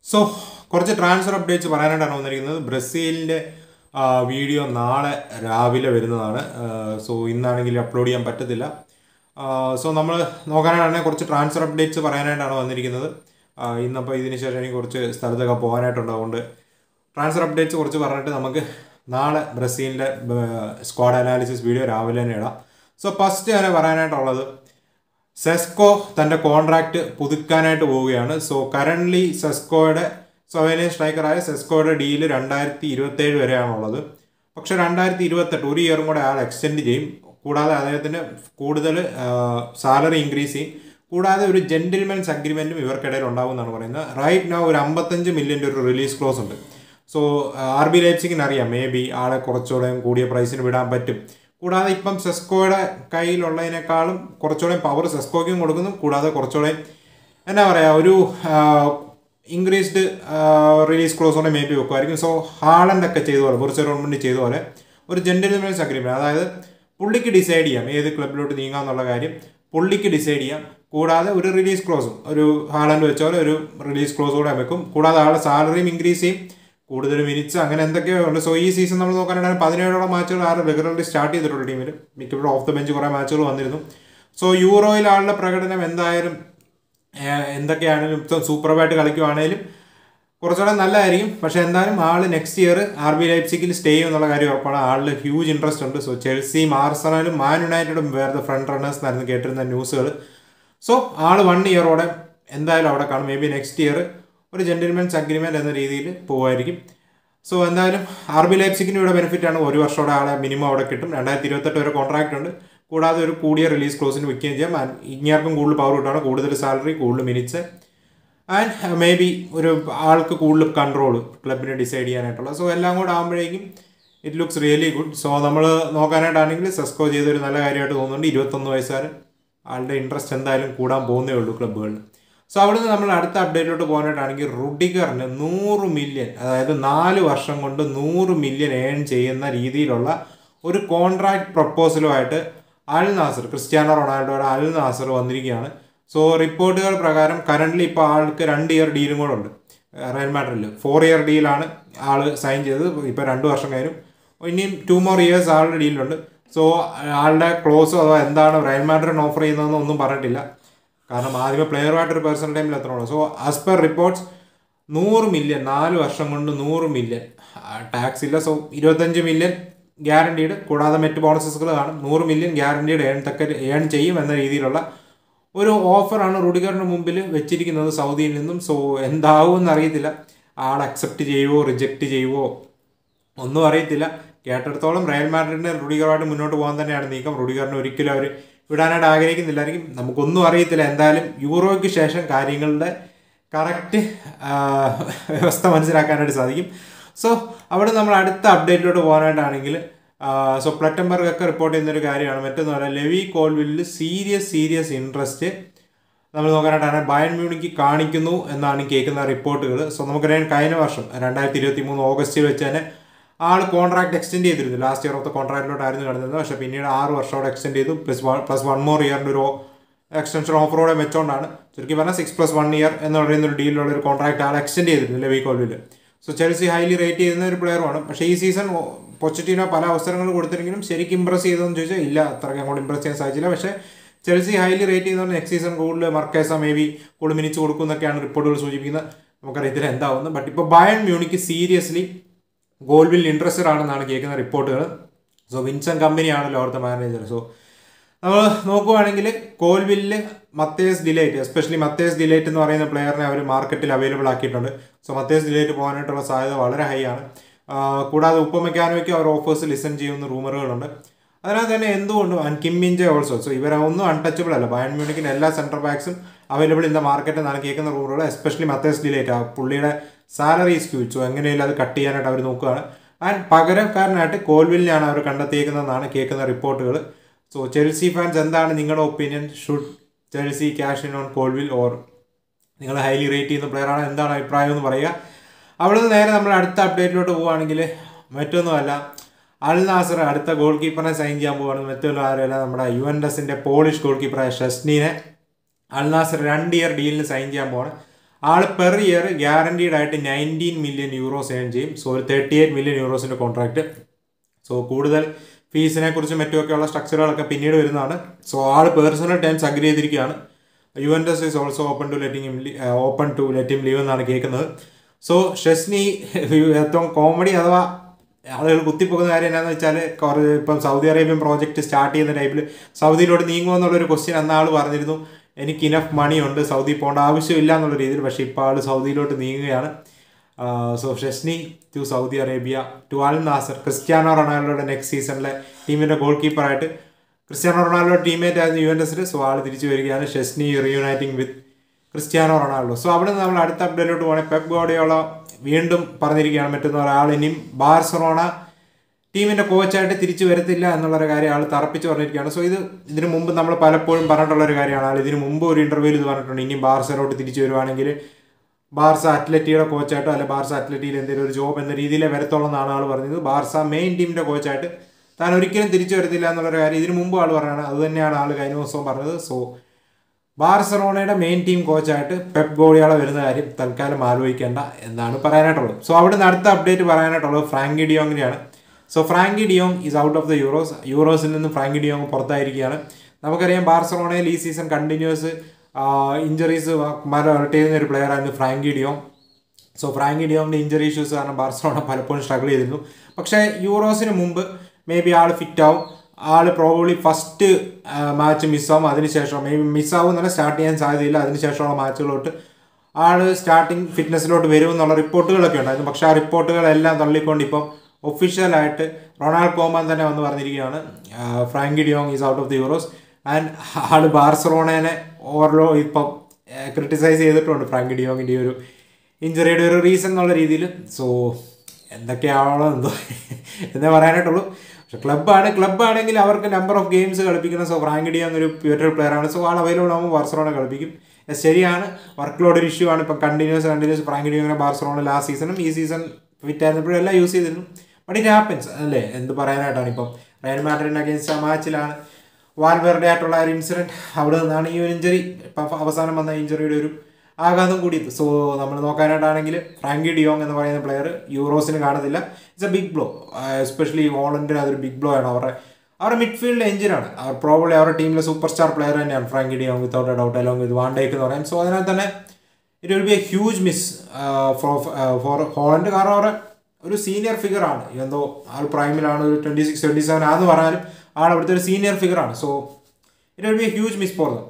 so കുറച്ച് transfer updates പറയാനായിട്ടാണ് വന്നിരിക്കുന്നത് ബ്രസീലിൻ്റെ video നാളെ രാവിലെ വരുന്നതാണ് സോ ഇന്നാണെങ്കിൽ അപ്ലോഡ് ചെയ്യാൻ പറ്റത്തില്ല സോ നമ്മൾ നോക്കാനായിട്ടാണെങ്കിൽ കുറച്ച് ട്രാൻസ്ഫർ അപ്ഡേറ്റ്സ് പറയാനായിട്ടാണ് വന്നിരിക്കുന്നത് ആ, ഇന്നപ്പോൾ ഇതിന് ശേഷം എനിക്ക് കുറച്ച് സ്ഥലത്തൊക്കെ പോകാനായിട്ടുണ്ട് അതുകൊണ്ട് ട്രാൻസ്ഫർ അപ്ഡേറ്റ്സ് കുറച്ച് പറഞ്ഞിട്ട് നമുക്ക് നാളെ ബ്രസീലിൻ്റെ സ്ക്വാഡ് അനാലിസിസ് വീഡിയോ രാവിലെ തന്നെ ഇടാം സോ ഫസ്റ്റ് തന്നെ പറയാനായിട്ടുള്ളത് സെസ്കോ തൻ്റെ കോൺട്രാക്റ്റ് പുതുക്കാനായിട്ട് പോവുകയാണ് സോ കറൻ്റ്ലി സെസ്കോയുടെ സൊവേനിയൻ സ്ട്രൈക്കറായ സെസ്കോയുടെ ഡീല് രണ്ടായിരത്തി ഇരുപത്തേഴ് വരെയാണുള്ളത് പക്ഷെ രണ്ടായിരത്തി ഇരുപത്തെട്ട് ഒരു ഇയറും കൂടെ അയാൾ എക്സ്റ്റെൻഡ് ചെയ്യും കൂടാതെ അദ്ദേഹത്തിന് കൂടുതൽ സാലറി ഇൻക്രീസ് ചെയ്യും കൂടാതെ ഒരു ജെന്റിൽമെൻസ് അഗ്രിമെൻറ്റും ഇവർക്കിടയിൽ ഉണ്ടാകുമെന്നാണ് പറയുന്നത് റൈറ്റ് നൗ ഒരു അമ്പത്തഞ്ച് മില്യൻ്റെ ഒരു റിലീസ് ക്ലോസ് ഉണ്ട് സോ ആർ ബി ലൈപ്സിങ്ങിന് അറിയാം മേ ബി ആളെ കുറച്ചുകൂടെ കൂടിയ പ്രൈസിന് വിടാൻ പറ്റും കൂടാതെ ഇപ്പം സെസ്കോയുടെ കയ്യിലുള്ളതിനേക്കാളും കുറച്ചുകൂടെ പവർ സെസ്കോയ്ക്കും കൊടുക്കുന്നു കൂടാതെ കുറച്ചുകൂടെ എന്നാ പറയുക ഒരു ഇൻക്രീസ്ഡ് റിലീസ് ക്ലോസോടെ മേ ബി വെക്കുമായിരിക്കും സോ ഹാളൻഡ് ഒക്കെ ചെയ്ത പോലെ ബുർച്ച ഗവൺമെൻറ് ചെയ്ത പോലെ ഒരു ജെന്റിൽമെൻസ് അഗ്രിമെൻറ്റ് അതായത് പുള്ളിക്ക് ഡിസൈഡ് ചെയ്യാം ഏത് ക്ലബിലോട്ട് നീങ്ങാമെന്നുള്ള കാര്യം പുള്ളിക്ക് ഡിസൈഡ് ചെയ്യാം കൂടാതെ ഒരു റിലീസ് ക്ലോസും ഒരു ഹാളൻഡ് വെച്ച പോലെ ഒരു റിലീസ് ക്ലോസ് കൂടെ വെക്കും കൂടാതെ ആളുടെ സാലറിയും ഇൻക്രീസ് ചെയ്യും കൂടുതൽ മിനിറ്റ്സ് അങ്ങനെ എന്തൊക്കെയോ ഉണ്ട് സോ ഈ സീസൺ നമ്മൾ നോക്കാനാണെങ്കിൽ പതിനേഴോളം മാച്ചുകൾ ആറ് റെഗുലർലി സ്റ്റാർട്ട് ചെയ്തിട്ടുള്ള ടീമിൽ മിക്കപ്പോഴും ഓഫ് ദ ബെഞ്ച് കുറേ മാച്ചുകൾ വന്നിരുന്നു സോ യൂറോയിൽ ആളുടെ പ്രകടനം എന്തായാലും ഏഹ്, എന്തൊക്കെയാണെങ്കിലും ഇപ്പം സൂപ്പർബായിട്ട് കളിക്കുവാണേലും കുറച്ചുകൂടെ നല്ലതായിരിക്കും പക്ഷേ എന്തായാലും ആൾ നെക്സ്റ്റ് ഇയർ ആർ ബി ലൈപ്സിക്കിൽ സ്റ്റേ ചെയ്യും എന്നുള്ള കാര്യം ഉറപ്പാണ് ആളിൽ ഹ്യൂജ് ഇൻട്രസ്റ്റ് ഉണ്ട് സോ ചെൽസിയും ആർസണലും മാൻ യുണൈറ്റഡും വേറെ ഫ്രണ്ട് റണ്ണേഴ്സ് എന്നായിരുന്നു കേട്ടിരുന്ന ന്യൂസുകൾ സോ ആൾ വൺ ഇയറോടെ എന്തായാലും അവിടെ കാണും മേ ബി നെക്സ്റ്റ് ഇയർ ഒരു ജെന്റിൽമെൻസ് അഗ്രിമെൻറ്റ് എന്ന രീതിയിൽ പോകുമായിരിക്കും സോ എന്തായാലും ആർ ബി ലൈപ്സിക്കിന് ഇവിടെ ബെനിഫിറ്റ് ആണ് ഒരു വർഷത്തോടെ ആളെ മിനിമം അവിടെ കിട്ടും രണ്ടായിരത്തി ഇരുപത്തെട്ട് വരെ കോൺട്രാക്ട് ഉണ്ട് കൂടാതെ ഒരു കൂടിയ റിലീസ് ക്ലോസിന് വിൽക്കുകയും ചെയ്യാം And ഇങ്ങേർക്കും കൂടുതൽ പവർ കിട്ടുകയാണ് കൂടുതൽ സാലറി കൂടുതൽ മിനിറ്റ്സ് ആൻഡ് മേ ബി ഒരു ആൾക്ക് കൂടുതൽ കൺട്രോൾ ക്ലബിനെ ഡിസൈഡ് ചെയ്യാനായിട്ടുള്ള സോ എല്ലാം കൂടെ ആകുമ്പോഴേക്കും it looks really good so നമ്മൾ നോക്കാനായിട്ടാണെങ്കിൽ സെസ്കോ ചെയ്തൊരു നല്ല കാര്യമായിട്ട് തോന്നുന്നുണ്ട് ഇരുപത്തൊന്ന് വയസ്സുകാരൻ ആളുടെ ഇൻട്രസ്റ്റ് എന്തായാലും കൂടാൻ പോകുന്നേ ഉള്ളൂ ക്ലബ്ബുകളിൽ സോ അവിടുന്ന് നമ്മൾ അടുത്ത അപ്ഡേറ്റിലോട്ട് പോകാനായിട്ടാണെങ്കിൽ റുഡിഗറിന് നൂറ് മില്യൺ അതായത് നാല് വർഷം കൊണ്ട് നൂറ് മില്യൺ ഏൺ ചെയ്യുന്ന രീതിയിലുള്ള ഒരു കോൺട്രാക്ട് പ്രപ്പോസലുമായിട്ട് അൽ നാസർ ക്രിസ്ത്യാനോ റൊണാൾഡോയുടെ അൽ നാസർ വന്നിരിക്കുകയാണ് സോ റിപ്പോർട്ടുകൾ പ്രകാരം കറൻ്റ്ലി ഇപ്പോൾ ആൾക്ക് രണ്ട് ഇയർ ഡീലും കൂടെ ഉണ്ട് റയൽ മാഡ്രിഡിൽ ഫോർ ഇയർ ഡീലാണ് ആൾ സൈൻ ചെയ്തത് ഇപ്പോൾ രണ്ട് വർഷം കഴിഞ്ഞു ഇനിയും ടു മോർ ഇയേഴ്സ് ആളുടെ ഡീലുണ്ട് സോ ആളുടെ ക്ലോസ് അഥവാ എന്താണ് റയൽ മാഡ്രിഡിന് ഓഫർ ചെയ്യുന്നതെന്ന് ഒന്നും പറഞ്ഞിട്ടില്ല കാരണം ആദ്യമേ പ്ലെയറുമായിട്ടൊരു പേഴ്സണൽ ടൈമിൽ എത്തണമല്ലോ സോ ആസ് പെർ റിപ്പോർട്ട്സ് നൂറ് മില്യൺ നാല് വർഷം കൊണ്ട് നൂറ് മില്യൺ ടാക്സ് ഇല്ല സോ ഇരുപത്തഞ്ച് മില്യൺ ഗ്യാരണ്ടീഡ് കൂടാതെ മറ്റ് ബോണസസുകൾ കാണും നൂറ് മില്യൺ ഗ്യാരണ്ടീഡ് ഏൺ തക്ക ഏൺ ചെയ്യും എന്ന രീതിയിലുള്ള ഒരു ഓഫറാണ് റുഡിഗറിന് മുമ്പിൽ വെച്ചിരിക്കുന്നത് സൗദിയിൽ നിന്നും സോ എന്താവും എന്നറിയത്തില്ല ആൾ അക്സെപ്റ്റ് ചെയ്യുവോ റിജക്റ്റ് ചെയ്യുവോ ഒന്നും അറിയത്തില്ല കേട്ടിടത്തോളം റയൽ മാഡ്രിഡിന് റുഡിഗറുമായിട്ട് മുന്നോട്ട് പോകാൻ തന്നെയാണ് നീക്കം റുഡിഗറിന് ഒരിക്കലും അവർ വിടാനായിട്ട് ആഗ്രഹിക്കുന്നില്ലായിരിക്കും നമുക്കൊന്നും അറിയത്തില്ല എന്തായാലും യൂറോയ്ക്ക് ശേഷം കാര്യങ്ങളുടെ കറക്റ്റ് വ്യവസ്ഥ മനസ്സിലാക്കാനായിട്ട് സാധിക്കും സോ അവിടെ നമ്മൾ അടുത്ത അപ്ഡേറ്റിലോട്ട് പോകാനായിട്ടാണെങ്കിൽ സോ പ്ലറ്റംബർഗ് ഒക്കെ റിപ്പോർട്ട് ചെയ്യുന്നൊരു കാര്യമാണ് മറ്റൊന്നും പറയാം ലെവി കോൾവില്ലിൽ സീരിയസ് സീരിയസ് ഇൻട്രസ്റ്റ് നമ്മൾ നോക്കാനായിട്ടാണ് ബയൺ മ്യൂണിക്ക് കാണിക്കുന്നു എന്നാണ് കേൾക്കുന്ന റിപ്പോർട്ടുകൾ സോ നമുക്കറിയാം കഴിഞ്ഞ വർഷം രണ്ടായിരത്തി ഇരുപത്തി മൂന്ന് ഓഗസ്റ്റിൽ വെച്ച് തന്നെ ആൾ കോൺട്രാക്ട് എക്സ്റ്റെൻഡ് ചെയ്തിരുന്നു ലാസ്റ്റ് ഇയർ ഓഫ് ദ കോൺട്രാക്റ്റിലോട്ടായിരുന്നു കിടന്നത് പക്ഷേ പിന്നീട് ആറ് വർഷത്തോടെ എക്സ്റ്റെൻഡ് ചെയ്തു plus one plus one more ഇയറിൻ്റെ ഒരു എക്സ്റ്റൻഷൻ ഓഫറോടെ വെച്ചോണ്ടാണ് ചുരുക്കി പറഞ്ഞാൽ സിക്സ് പ്ലസ് വൺ ഇയർ എന്ന് പറയുന്ന ഒരു ഡീലിലുള്ള ഒരു കോൺട്രാക്ട് ആൾ എക്സ്റ്റെൻഡ് ചെയ്തിരുന്നു Levi Colwill so Chelsea highly rate ചെയ്യുന്ന ഒരു പ്ലെയറുമാണ് പക്ഷേ ഈ സീസൺ പൊച്ചറ്റീനോ പല അവസരങ്ങൾ കൊടുത്തില്ലെങ്കിലും ശരിക്കും ഇമ്പ്രസ് ചെയ്തതെന്ന് ചോദിച്ചാൽ ഇല്ല അത്രയ്ക്ക് അങ്ങോട്ട് ഇമ്പ്രസ് ചെയ്യാൻ സാധിച്ചില്ല പക്ഷേ ചെൽസി ഹൈലി റേറ്റ് ചെയ്യുന്നതുകൊണ്ട് നെക്സ്റ്റ് സീസൺ കൂടുതൽ മർക്കേസ മേ ബി കൂടുതൽ മിനിറ്റ്സ് കൊടുക്കും എന്നൊക്കെയാണ് റിപ്പോർട്ടുകൾ സൂചിപ്പിക്കുന്നത് നമുക്കറിയത്തില്ല എന്താവുന്നത് ബട്ട് ഇപ്പോൾ Bayern Munich seriously Colwill interested ആണെന്നാണ് കേൾക്കുന്ന റിപ്പോർട്ടുകൾ സോ വിൻസൺ കമ്പനിയാണല്ലോ അവിടുത്തെ മാനേജർ സോ നമ്മൾ നോക്കുവാണെങ്കിൽ Colwill Matthijs de Ligt especially Matthijs de Ligt എന്ന് പറയുന്ന പ്ലെയറിനെ അവർ മാർക്കറ്റിൽ അവൈലബിൾ ആക്കിയിട്ടുണ്ട് സോ മത്തേസ് ഡിലൈറ്റ് പോകാനായിട്ടുള്ള സാധ്യത വളരെ ഹൈ ആണ് ആ, കൂടാതെ ഉപ്പമെക്കാനോയ്ക്ക് അവർ ഓഫേഴ്സ് ലിസൺ ചെയ്യുന്ന റൂമറുകളുണ്ട് അതിനകത്ത് തന്നെ എന്തുകൊണ്ടും ആൻഡ് കിമ്മിഞ്ചെ ഓൾസോ സോ ഇവരൊന്നും അൺടച്ചബിൾ അല്ല ബയൺ മ്യൂണിക്കിന് എല്ലാ സെൻട്രൽ ബാക്സും അവൈലബിൾ ഇൻ ദ മാർക്കറ്റ് എന്നാണ് കേൾക്കുന്ന റൂമറുകൾ എസ്പെഷ്യലി മത്തേസ് ഡിലേറ്റ് ആ പുള്ളിയുടെ സാലറി സ്ക്യൂച്ച് സോ എങ്ങനെയും അത് കട്ട് ചെയ്യാനായിട്ട് അവർ നോക്കുകയാണ് ആൻഡ് പകരക്കാരനായിട്ട് കോൽവിലിനെയാണ് അവർ കണ്ടെത്തിയേക്കുന്നതെന്നാണ് കേൾക്കുന്ന റിപ്പോർട്ടുകൾ സോ ചെൽസി ഫാൻസ് എന്താണ് നിങ്ങളുടെ opinion should Chelsea cash in on Colwill or നിങ്ങൾ ഹൈലി റേറ്റ് ചെയ്യുന്ന പ്ലെയറാണ് എന്താണ് അഭിപ്രായം എന്ന് പറയുക അവിടെ നിന്ന് നേരെ നമ്മൾ അടുത്ത അപ്ഡേറ്റിലോട്ട് പോവുകയാണെങ്കിൽ മറ്റൊന്നുമല്ല അൽ നാസർ അടുത്ത ഗോൾ കീപ്പറിനെ സൈൻ ചെയ്യാൻ പോവുകയാണ് മറ്റൊന്നും ആരുമല്ല നമ്മുടെ യു എൻ എസിൻ്റെ പോളിഷ് ഗോൾ കീപ്പറായ ഷെസ്നീനെ അൽ നാസർ രണ്ട് ഇയർ ഡീലിന് സൈൻ ചെയ്യാൻ പോവാണ് ആൾ പെർ ഇയർ ഗ്യാരണ്ടീഡ് ആയിട്ട് നയൻറ്റീൻ മില്യൺ യൂറോസ് ഏൺ ചെയ്യും സോ ഒരു തേർട്ടി എയ്റ്റ് മില്യൺ യൂറോസിൻ്റെ കോൺട്രാക്റ്റ് സോ കൂടുതൽ ഫീസിനെ കുറിച്ചും മറ്റുമൊക്കെയുള്ള സ്ട്രക്ചറുകളൊക്കെ പിന്നീട് വരുന്നതാണ് സോ ആൾ പേഴ്സണൽ ടൈംസ് അഗ്രി ചെയ്തിരിക്കുകയാണ് Juventus is also open to letting open to letting leave എന്നാണ് കേൾക്കുന്നത് സോ ഷെസ്നി ഏറ്റവും കോമഡി അഥവാ ആളുകൾ കുത്തിപ്പോകുന്ന കാര്യം എന്താണെന്ന് വെച്ചാൽ കുറേ ഇപ്പം സൗദി അറേബ്യൻ പ്രോജക്റ്റ് സ്റ്റാർട്ട് ചെയ്യുന്ന ടൈപ്പിൽ സൗദിയിലോട്ട് നീങ്ങുമോ എന്നുള്ളൊരു ക്വസ്റ്റ്യൻ അന്ന് ആൾ പറഞ്ഞിരുന്നു എനിക്ക് ഇനഫ് മണി ഉണ്ട് സൗദി പോകേണ്ട ആവശ്യമില്ല എന്നുള്ള രീതിയിൽ പക്ഷേ ഇപ്പോൾ ആൾ സൗദിയിലോട്ട് നീങ്ങുകയാണ് so Szczesny to Saudi Arabia to Al Nassr Cristiano റൊണാൾഡോയുടെ നെക്സ്റ്റ് സീസണിലെ ടീമിൻ്റെ ഗോൾ കീപ്പറായിട്ട് ക്രിസ്ത്യാനോ റൊണാൾഡോ ടീമേറ്റ് ആയിരുന്നു യുവൻഡസിൽ സോ ആൾ തിരിച്ചു വരികയാണ് Szczesny reuniting with Cristiano Ronaldo so അവിടെ നിന്ന് നമ്മൾ അടുത്ത അപ്ഡേറ്റിലോട്ട് പോകണമെങ്കിൽ പെപ് ഗോഡിയോള വീണ്ടും പറഞ്ഞിരിക്കുകയാണ് മറ്റൊന്ന് ഒരാൾ ഇനിയും ബാർസലോണ ടീമിന്റെ കോച്ചായിട്ട് തിരിച്ചു വരത്തില്ല എന്നുള്ളൊരു കാര്യം ആൾ തറപ്പിച്ച് പറഞ്ഞിരിക്കുകയാണ് സോ ഇത് ഇതിനു മുമ്പ് നമ്മൾ പലപ്പോഴും പറഞ്ഞിട്ടുള്ള ഒരു കാര്യമാണ് ആൾ ഇതിനു മുമ്പ് ഒരു ഇന്റർവ്യൂവിൽ ഇത് പറഞ്ഞിട്ടുണ്ട് ഇനി ബാർസലോട്ട് തിരിച്ചു വരുവാണെങ്കിൽ ബാർസ അത്ലറ്റിയുടെ കോച്ചായിട്ടോ അല്ലെ ബാർസ അത്ലറ്റിയിൽ എന്തെങ്കിലും ഒരു ജോബ് എന്ന രീതിയിലേ വരത്തുള്ളൂ എന്നാണ് ആൾ പറഞ്ഞത് ബാർസ മെയിൻ ടീമിന്റെ കോച്ചായിട്ട് താൻ ഒരിക്കലും തിരിച്ചു വരത്തില്ല എന്നുള്ളൊരു കാര്യം ഇതിനു മുമ്പ് ആൾ പറഞ്ഞാണ് അത് തന്നെയാണ് ആൾ കഴിഞ്ഞ ദിവസവും പറഞ്ഞത് സോ ബാർസലോണയുടെ മെയിൻ ടീം കോച്ചായിട്ട് പെപ് ഗോളിയാള വരുന്ന കാര്യം തൽക്കാലം ആലോചിക്കേണ്ട എന്നാണ് പറയാനായിട്ടുള്ളത് സോ അവിടുന്ന് അടുത്ത അപ്ഡേറ്റ് പറയാനായിട്ടുള്ളത് ഫ്രാങ്കി ഡിയോങ്ങിനെയാണ് so Frenkie de Jong is out of the Euros യൂറോസിൽ നിന്ന് ഫ്രാങ്കി ഡിയോങ് പുറത്തായിരിക്കുകയാണ് നമുക്കറിയാം ബാർസലോണയിൽ ഈ സീസൺ കണ്ടിന്യൂസ് ഇഞ്ചറീസ് മരട്ട് ചെയ്യുന്ന ഒരു പ്ലെയർ ആയിരുന്നു ഫ്രാങ്കി ഡിയോങ് സോ ഫ്രാങ്കി ഡിയോങ്ങിൻ്റെ ഇഞ്ചറി ഇഷ്യൂസ് കാരണം ബാർസലോണ പലപ്പോഴും സ്ട്രഗിൾ ചെയ്തിരുന്നു പക്ഷേ യൂറോസിന് മുമ്പ് മേ ബി ആൾ ഫിറ്റ് ആവും ആൾ പ്രോബബ്ലി ഫസ്റ്റ് മാച്ച് മിസ്സാവും അതിനുശേഷം മേ ബി മിസ്സാവും എന്നാൽ സ്റ്റാർട്ട് ചെയ്യാൻ സാധ്യതയില്ല അതിനുശേഷമുള്ള മാച്ചുകളോട്ട് ആൾ സ്റ്റാർട്ടിങ് ഫിറ്റ്നസ്സിലോട്ട് വരും എന്നുള്ള റിപ്പോർട്ടുകളൊക്കെ ഉണ്ടായിരുന്നു പക്ഷേ ആ റിപ്പോർട്ടുകളെല്ലാം തള്ളിക്കൊണ്ട് ഇപ്പം ഒഫീഷ്യലായിട്ട് റൊണാൾഡ് കോമാൻ തന്നെ വന്ന് പറഞ്ഞിരിക്കുകയാണ് Frenkie de Jong is out of the Euros and ആൾ ബാർസലോണേനെ ഓവർലോ ഇപ്പം ക്രിട്ടിസൈസ് ചെയ്തിട്ടുണ്ട് ഫ്രാങ്കി ഡിയോങ്ങിൻ്റെ ഒരു ഇഞ്ചറിയുടെ ഒരു റീസൺ എന്നുള്ള രീതിയിൽ സോ എന്തൊക്കെയാണോ എന്തോ എന്നേ പറയാനായിട്ടുള്ളൂ പക്ഷെ ക്ലബ്ബാണ് ക്ലബ്ബാണെങ്കിൽ അവർക്ക് നമ്പർ ഓഫ് ഗെയിംസ് കളിപ്പിക്കുന്ന സോ ഫ്രാങ്ക് ഡിയോങ് ഒരു പ്യൂറ്റർ പ്ലെയർ ആണ് സോ ആൾ അവൈലബിൾ ആകുമ്പോൾ ബാർസലോണ കളിപ്പിക്കും Yes, ശരിയാണ് വർക്ക് ലോഡ് ഒരു ഇഷ്യൂ ആണ് ഇപ്പം കണ്ടിന്യൂസ് കണ്ടിന്യൂസ് ഫ്രാങ്ക് ഡിയോങ്ങിനെ ബാർസലോണ ലാസ്റ്റ് സീസണും ഈ സീസൺ ഫിറ്റ് ആയിരുന്നപ്പോഴും എല്ലാം യൂസ് ചെയ്തിരുന്നു ബട്ട് ഇറ്റ് ഹാപ്പൻസ് അല്ലേ എന്ത് പറയാനായിട്ടാണ് ഇപ്പം റയൽ മാഡ്രിഡിന് അഗേൻസ്റ്റ് ആ മാച്ചിലാണ് വാൽവെറുടെ ആയിട്ടുള്ള ഒരു ഇൻസിഡൻറ്റ് അവിടെ നിന്നാണ് ഈ ഒരു ഇഞ്ചറി ഇപ്പം അവസാനം വന്ന ഇഞ്ചറിയുടെ ഒരു ആഘാതം കൂടിയത് സോ നമ്മൾ നോക്കാനായിട്ടാണെങ്കിൽ ഫ്രാങ്കി ഡിയോങ് എന്ന് പറയുന്ന പ്ലെയർ യൂറോസിന് കാണത്തില്ല it's a big blow especially ഹോളണ്ടിന് അതൊരു ബിഗ് ബ്ലോ ആണ് അവരുടെ അവരുടെ മിഡ്ഫീൽഡ് എഞ്ചിനാണ് അവർ പ്രോബ്ലി അവരുടെ ടീമിലെ സൂപ്പർ സ്റ്റാർ പ്ലെയർ തന്നെയാണ് Frenkie de Jong without a doubt along with Van Dijk എന്ന് പറയാം സോ അതിനകത്ത് തന്നെ it will be a huge miss for for Holland കാരണം അവരുടെ ഒരു സീനിയർ ഫിഗർ ആണ് എന്തോ ആൾ പ്രൈമിലാണ് ഒരു ട്വൻറ്റി സിക്സ് ട്വൻറ്റി സെവൻ ആണെന്ന് പറഞ്ഞാലും ആൾ അവിടുത്തെ ഒരു സീനിയർ ഫിഗർ ആണ് so it will be a huge miss for them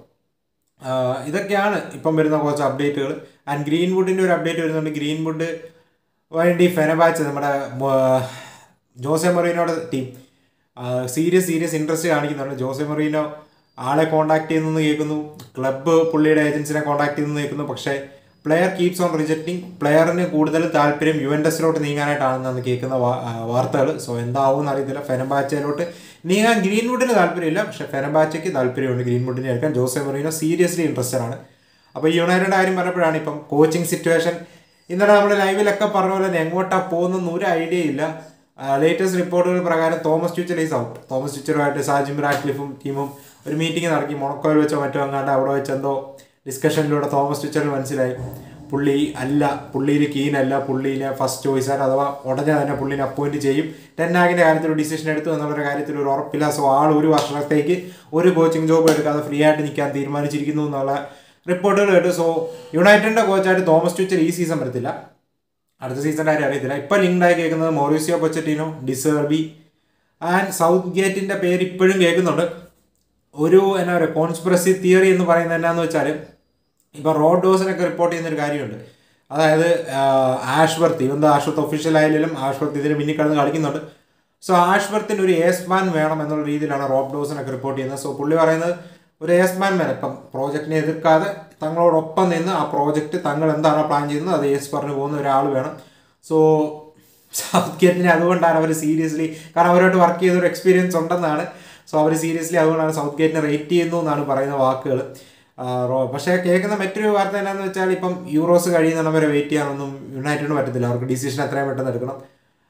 ഇതൊക്കെയാണ് ഇപ്പം വരുന്ന കുറച്ച് അപ്ഡേറ്റുകൾ ആൻഡ് ഗ്രീൻവുഡിൻ്റെ ഒരു അപ്ഡേറ്റ് വരുന്നുണ്ട് ഗ്രീൻവുഡ് വേണ്ടി ഫെനബാച്ച് നമ്മുടെ മ- ജോസെ മൊറീനോയുടെ ടീം സീരിയസ് സീരിയസ് ഇൻട്രസ്റ്റ് കാണിക്കുന്നുണ്ട് ജോസെ മൊറീനോ ആളെ കോൺടാക്ട് ചെയ്യുന്നു കേൾക്കുന്നു ക്ലബ്ബ് പുള്ളിയുടെ ഏജൻസിനെ കോൺടാക്ട് ചെയ്യുന്നു കേൾക്കുന്നു പക്ഷേ പ്ലെയർ കീപ്സ് ഓൺ റിജക്റ്റിംഗ് പ്ലെയറിന് കൂടുതൽ താല്പര്യം യുവൻഡസിലോട്ട് നീങ്ങാനായിട്ടാണെന്നാണ് കേൾക്കുന്ന വാ- ആ, വാർത്തകൾ സോ എന്താവും എന്നറിയത്തില്ല ഫെനബാച്ചയിലോട്ട് നീങ്ങാൻ ഗ്രീൻവുഡിന് താല്പര്യമില്ല പക്ഷേ ഫെനബാച്ചയ്ക്ക് താല്പര്യമുണ്ട് ഗ്രീൻവുഡിനെ എടുക്കാൻ ജോസെ മൊറീനോ സീരിയസ്ലി ഇൻട്രസ്റ്റഡ് ആണ് അപ്പോൾ യുണൈറ്റഡ് കാര്യം പറഞ്ഞപ്പോഴാണ് ഇപ്പം കോച്ചിങ് സിറ്റുവേഷൻ ഇന്നലെ നമ്മൾ ലൈവിലൊക്കെ പറഞ്ഞ പോലെ തന്നെ എങ്ങോട്ടാ പോകുന്നൊന്നും ഒരു ഐഡിയ ഇല്ല ലേറ്റസ്റ്റ് റിപ്പോർട്ടുകൾ പ്രകാരം Thomas Tuchel is out Thomas ട്യൂച്ചറുമായിട്ട് സാജിം റാറ്റ്ലിഫും ടീമും ഒരു മീറ്റിംഗ് നടത്തി മൊണക്കോയിൽ വെച്ചോ മറ്റോ അങ്ങാണ്ട് അവിടെ വെച്ച് എന്തോ ഡിസ്കഷനിലൂടെ തോമസ് ട്യൂച്ചറിന് മനസ്സിലായി പുള്ളി അല്ല പുള്ളിയിൽ കീനല്ല പുള്ളിനെ ഫസ്റ്റ് ചോയ്സ് ആണ് അഥവാ ഉടനെ തന്നെ പുള്ളിനെ അപ്പോയിന്റ് ചെയ്യും ടെന്നാഗിന്റെ കാര്യത്തിൽ ഒരു ഡിസിഷൻ എടുത്തു എന്നുള്ളൊരു കാര്യത്തിൽ ഒരു ഉറപ്പില്ല സോ ആൾ ഒരു വർഷത്തേക്ക് ഒരു കോച്ചിങ് ജോബ് എടുക്കാതെ ഫ്രീ ആയിട്ട് നിൽക്കാൻ തീരുമാനിച്ചിരിക്കുന്നു എന്നുള്ള റിപ്പോർട്ടുകൾ കേട്ടു സോ യുണൈറ്റഡിന്റെ കോച്ചായിട്ട് തോമസ് ട്യൂച്ചർ ഈ സീസൺ വരത്തില്ല അടുത്ത സീസണിൻ്റെ കാര്യം അറിയത്തില്ല ഇപ്പം ലിങ്ക്ഡ് ആയി കേൾക്കുന്നത് മൊറീസിയോ പൊച്ചറ്റിനോ ഡിസേർബി ആൻഡ് സൗത്ത് ഗേറ്റിന്റെ പേര് ഇപ്പോഴും കേൾക്കുന്നുണ്ട് ഒരു എന്നാ പറയുക കോൺസ്പിറസി തിയറി എന്ന് പറയുന്നത് എന്നാന്ന് വെച്ചാൽ ഇപ്പം റോഡ് ഡോസിനൊക്കെ റിപ്പോർട്ട് ചെയ്യുന്ന ഒരു കാര്യമുണ്ട് അതായത് ആഷ്വർത്ത് ഇവന്ത് ആഷ്വർത്ത് ഒഫീഷ്യൽ ആയാലും ആഷ്വർത്ത് ഇതിന് മുന്നിൽ കിടന്ന് കളിക്കുന്നുണ്ട് സോ ആഷ്വർത്തിന് ഒരു ഏസ്മാൻ വേണം എന്നുള്ള രീതിയിലാണ് റോബ് ഡോസിനൊക്കെ റിപ്പോർട്ട് ചെയ്യുന്നത് സോ പുള്ളി പറയുന്നത് ഒരു ഏസ്മാൻ വേണം ഇപ്പം പ്രോജക്റ്റിനെ എതിർക്കാതെ തങ്ങളോടൊപ്പം നിന്ന് ആ പ്രോജക്റ്റ് തങ്ങൾ എന്താണോ പ്ലാൻ ചെയ്യുന്നത് അത് ഏസ് പറഞ്ഞു പോകുന്ന ഒരാൾ വേണം സോ സൗത്ത് ഗേറ്റിനെ അതുകൊണ്ടാണ് അവർ സീരിയസ്ലി കാരണം അവരോട്ട് വർക്ക് ചെയ്ത ഒരു എക്സ്പീരിയൻസ് ഉണ്ടെന്നാണ് സോ അവർ സീരിയസ്ലി അതുകൊണ്ടാണ് സൗത്ത് ഗേറ്റിനെ റേറ്റ് ചെയ്യുന്നു എന്നാണ് പറയുന്ന വാക്കുകൾ പക്ഷേ കേൾക്കുന്ന മറ്റൊരു വാർത്ത എന്നാന്ന് വെച്ചാൽ ഇപ്പം യൂറോസ് കഴിയുന്നിടം വരെ വെയിറ്റ് ചെയ്യാനൊന്നും യുണൈറ്റഡിന് പറ്റത്തില്ല അവർക്ക് ഡിസിഷൻ എത്രയും പെട്ടെന്ന് എടുക്കണം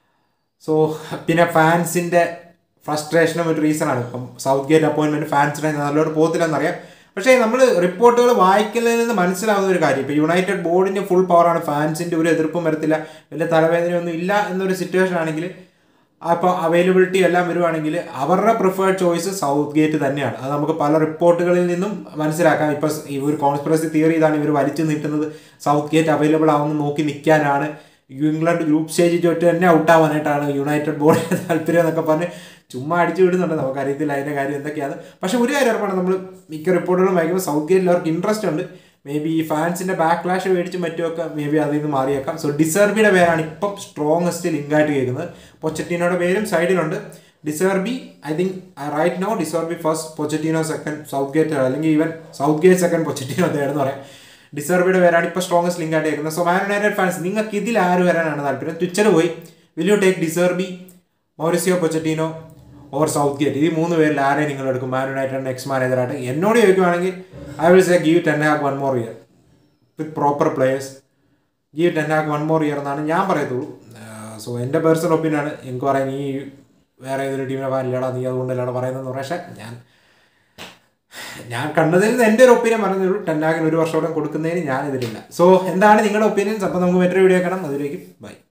സോ പിന്നെ ഫാൻസിൻ്റെ ഫ്രസ്ട്രേഷനും ഒരു റീസണാണ് ഇപ്പം സൗത്ത് ഗേറ്റ് അപ്പോയിൻമെൻറ്റ് ഫാൻസിനെ നല്ലോട്ട് പോകത്തില്ലെന്നറിയാം പക്ഷേ നമ്മൾ റിപ്പോർട്ടുകൾ വായിക്കുന്നതിൽ നിന്ന് മനസ്സിലാവുന്ന ഒരു കാര്യം ഇപ്പോൾ യുണൈറ്റഡ് ബോർഡിൻ്റെ ഫുൾ പവറാണ് ഫാൻസിൻ്റെ ഒരു എതിർപ്പും വരത്തില്ല വലിയ തലവേദനയൊന്നും ഇല്ല എന്നൊരു സിറ്റുവേഷൻ ആണെങ്കിൽ അപ്പോൾ അവൈലബിലിറ്റി എല്ലാം വരുവാണെങ്കിൽ അവരുടെ പ്രിഫേർഡ് ചോയ്സ് സൗത്ത് ഗേറ്റ് തന്നെയാണ് അത് നമുക്ക് പല റിപ്പോർട്ടുകളിൽ നിന്നും മനസ്സിലാക്കാം ഇപ്പോൾ ഈ ഒരു കോൺസ്പിറസി തിയറി ഇതാണ് ഇവർ വലിച്ചു നീട്ടുന്നത് സൗത്ത് ഗേറ്റ് അവൈലബിൾ ആവുന്ന നോക്കി നിൽക്കാനാണ് ഇംഗ്ലണ്ട് ഗ്രൂപ്പ് സ്റ്റേജിൽ തൊട്ട് തന്നെ ഔട്ടാവാനായിട്ടാണ് യുണൈറ്റഡ് ബോർഡിന് താല്പര്യം എന്നൊക്കെ പറഞ്ഞ് ചുമ്മാ അടിച്ചു വിടുന്നുണ്ട് നമുക്കറിയത്തില്ല അതിൻ്റെ കാര്യം എന്തൊക്കെയാണ് പക്ഷേ ഒരു കാര്യം ഉറപ്പാണ് നമ്മൾ മിക്ക റിപ്പോർട്ടുകളും വായിക്കുമ്പോൾ സൗത്ത് ഗേറ്റിൽ അവർക്ക് ഇൻട്രസ്റ്റ് ഉണ്ട് മേ ബി ഈ ഫാൻസിൻ്റെ ബാക്ക് ക്ലാഷ് മേടിച്ചും മറ്റുമൊക്കെ മേ ബി അതിൽ നിന്ന് മാറിയേക്കാം സോ ഡിസർബിയുടെ പേരാണ് ഇപ്പം സ്ട്രോങ്ങസ്റ്റ് ലിങ്കായിട്ട് കേൾക്കുന്നത് പൊച്ചറ്റീനോയുടെ പേരും സൈഡിലുണ്ട് De Zerbi I think right no De Zerbi first Pochettino second Southgate അല്ലെങ്കിൽ even Southgate second Pochettino third എന്ന് പറയാം ഡിസർബിയുടെ പേരാണ് ഇപ്പോൾ സ്ട്രോങ്ങസ്റ്റ് ലിങ്ക് ആയിട്ട് കേൾക്കുന്നത് സോ മാൻ യുണൈറ്റഡ് ഫാൻസ് നിങ്ങൾക്ക് ഇതിൽ ആര് വരാനാണ് താല്പര്യം ട്വിറ്റർ പോയി will you take De Zerbi Mauricio Pochettino or Southgate ഈ മൂന്ന് പേരിൽ ആരെ നിങ്ങൾ എടുക്കും മാൻ യുണൈറ്റഡ് നെക്സ്റ്റ് മാനേജറായിട്ട് എന്നോട് ചോദിക്കുവാണെങ്കിൽ I will say give Ten Hag one more year with proper players give Ten Hag one more year എന്നാണ് ഞാൻ പറയത്തുള്ളൂ സോ എൻ്റെ പേഴ്സണൽ ഒപ്പീനിയനാണ് എനിക്ക് പറയാൻ നീ വേറെ ഏതൊരു ടീമിനെ ഫാനില്ലടാ നീ അതുകൊണ്ടല്ലാടാ പറയുന്നതെന്ന് പക്ഷേ ഞാൻ ഞാൻ കണ്ടതിൽ നിന്ന് എൻ്റെ ഒരു ഒപ്പീനിയൻ പറഞ്ഞുള്ളൂ ടെൻ ഹാക്കിന് ഒരു വർഷം കൊടുക്കുന്നതിന് ഞാൻ ഇതിലില്ല സോ എന്താണ് നിങ്ങളുടെ ഒപ്പീനിയൻസ് അപ്പോൾ നമുക്ക് മറ്റൊരു വീഡിയോ കാണാം അതിലേക്ക് ബൈ